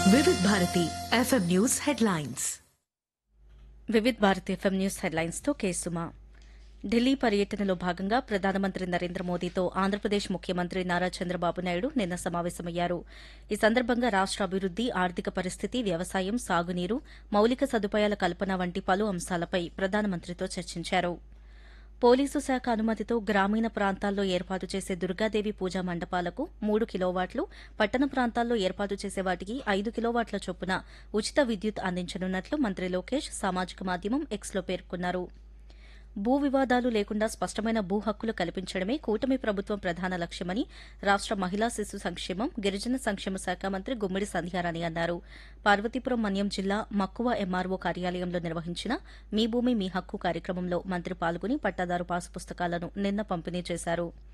Vividh Bharati FM news headlines Vividh Bharat FM news headlines తో కేసుమా ఢిల్లీ పర్యటనలో భాగంగా ప్రధానమంత్రి నరేంద్ర మోదీతో ఆంధ్రప్రదేశ్ ముఖ్యమంత్రి నారా చంద్రబాబు నాయుడు నిన్న సమావేశమయ్యారు ఈ సందర్భంగా రాష్ట అభివృద్ది ఆర్థిక పరిస్థితి వ్యవసాయం సాగునీరు మౌలిక సదుపాయాల కల్పన వంటి పలు అంశాలపై ప్రధానమంత్రితో చర్చించారు పోలీసు శాఖ అనుమతితో గ్రామీణ ప్రాంతాల్లో ఏర్పాటు చేసే దుర్గాదేవి పూజా మండపాలకు మూడు కిలోవాట్లు పట్టణ ప్రాంతాల్లో ఏర్పాటు చేసే వాటికి ఐదు కిలోవాట్ల చొప్పున ఉచిత విద్యుత్ అందించనున్నట్లు మంత్రి లోకేష్ సామాజిక మాధ్యమం ఎక్స్లో పేర్కొన్నారు భూ వివాదాలు లేకుండా స్పష్టమైన భూ హక్కులు కల్పించడమే కూటమి ప్రభుత్వం ప్రధాన లక్ష్యమని రాష్ట మహిళా శిశు సంక్షేమం గిరిజన సంక్షేమ శాఖ మంత్రి గుమ్మిడి సంధ్యారాణి అన్నారు పార్వతీపురం మన్యం జిల్లా మక్కువ ఎంఆర్ఓ కార్యాలయంలో నిర్వహించిన మీ భూమి మీ హక్కు కార్యక్రమంలో మంత్రి పాల్గొని పట్టాదారు పాసు పుస్తకాలను నిన్న పంపిణీ చేశారు